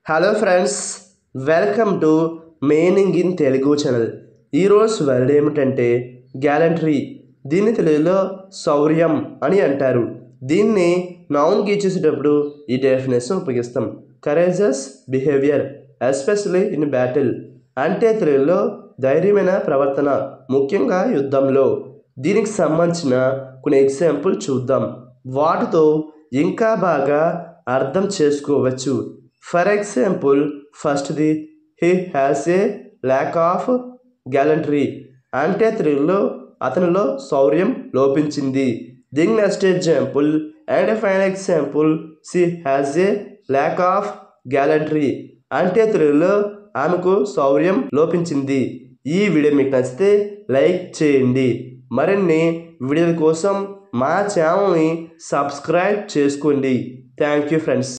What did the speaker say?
hello friends welcome to meaning in Telugu channel ఈరోజు word ఏమిటంటే gallantry దీన్ని తెలుగులో శౌర్యం అని అంటారు దీన్ని నౌన్కి ఇచ్చేసేటప్పుడు ఈ డెఫినేషన్ ఉపయోగిస్తాం courageous behaviour especially in battle అంటే తెలుగులో ధైర్యమైన ప్రవర్తన ముఖ్యంగా యుద్ధంలో దీనికి సంబంధించిన కొన్ని ఎగ్జాంపుల్ చూద్దాం వాటితో ఇంకా బాగా అర్థం చేసుకోవచ్చు ఫర్ ఎగ్జాంపుల్ ఫస్ట్ది he has a lack of gallantry అంటే తెలుగులో అతనిలో శౌర్యం లోపించింది దీని next example and final example she has a lack of gallantry అంటే తెలుగులో ఆమెకు శౌర్యం లోపించింది ఈ వీడియో మీకు నచ్చితే లైక్ చేయండి మరిన్ని వీడియోల కోసం మా ఛానల్ని సబ్స్క్రైబ్ చేసుకోండి థ్యాంక్ యూ ఫ్రెండ్స్